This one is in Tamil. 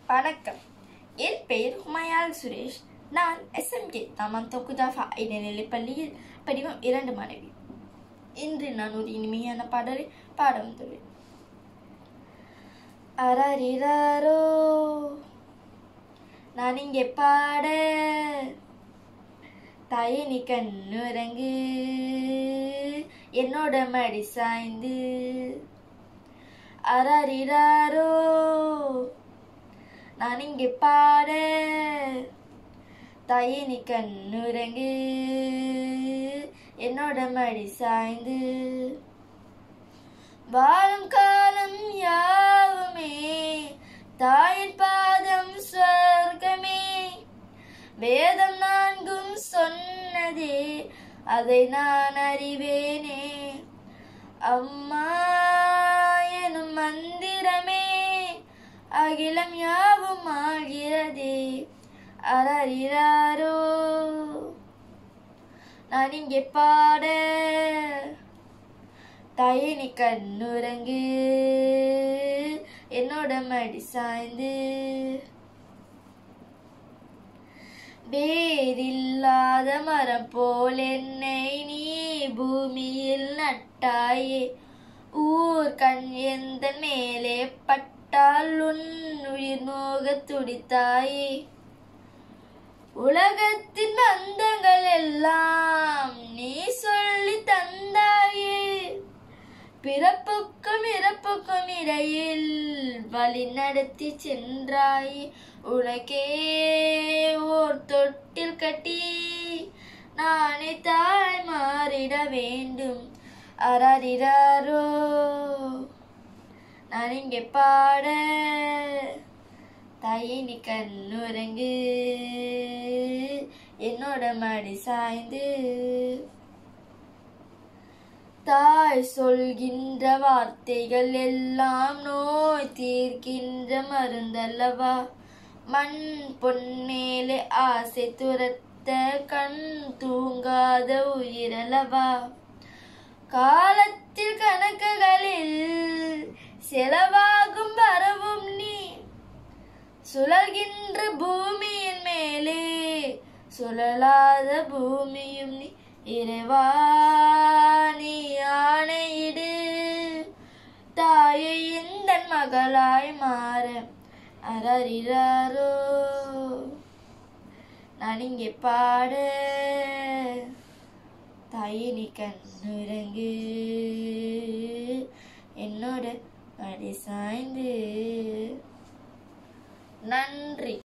வணக்கம் என் பெயர் ஹுமாயால் சுரேஷ் நான் எஸ்எம்கே தாமான் தொக்குதாஃபா இடைநிலைப் பள்ளியில் படிவம் இரண்டு மாணவி இன்று நான் ஒரு இனிமையான பாடலை பாட வந்துள்ளேன் அரரிரரோ நான் இங்கே பாட தாயே நீ கண்ணுறங்கு என்னோட மடி சாய்ந்து அரரிரரோ நான் இங்கே பாட தாயே நீ கண்ணுறங்கு என்னோட மடி சாய்ந்து வாழும் காலம் யாவுமே தாயின் பாதம் சொர்க்கமே வேதம் நான்கும் சொன்னதே அதை நான் அறிவேனே அம்மா எனும் மந்திரமே அகிலம் யாவும் ஆகிறதே அரறிறாரோ நான் இங்கே பாட தாயே நீ கண்ணுறங்கு என்னோட மடி சாய்ந்து வேரில்லாத மரம் போல் என்னை நீ பூமியில் நட்டாயே ஊர் கண் எந்த மேலே பட்டால் உன் உயிர் நோக துடித்தாயே உலகத்தின் பந்தங்கள் எல்லாம் நீ சொல்லி தந்தாயே பிறப்புக்கும் இறப்புக்கும் இடையில் வழி நடத்தி சென்றாய் உனக்கே ஓர் தொட்டில் கட்டி நானே தாய் மாறிட வேண்டும் அரறிறாரோ நான் இங்கே பாட தாயே நீ கண்ணுறங்கு என்னோட மடி சாய்ந்து தாய் சொல்கின்ற வார்த்தைகள் எல்லாம் நோய் தீர்க்கின்ற மருந்தல்லவா மண் பொன் மேலே ஆசை துரத்த கண் தூங்காத உயிரல்லவா காலத்தில் கணக்குகளில் செலவாகும் வரவும் நீ சுழல்கின்ற பூமியின் மேலே சுழலாத பூமியும் நீ இறைவா நீ ஆணையிடு தாயை இந்த மகளாய் மாற அரறிறாரோ நான் இங்கே பாட தாயே நீ கண்ணுறங்கு என்னோட மடி சாய்ந்து நன்றி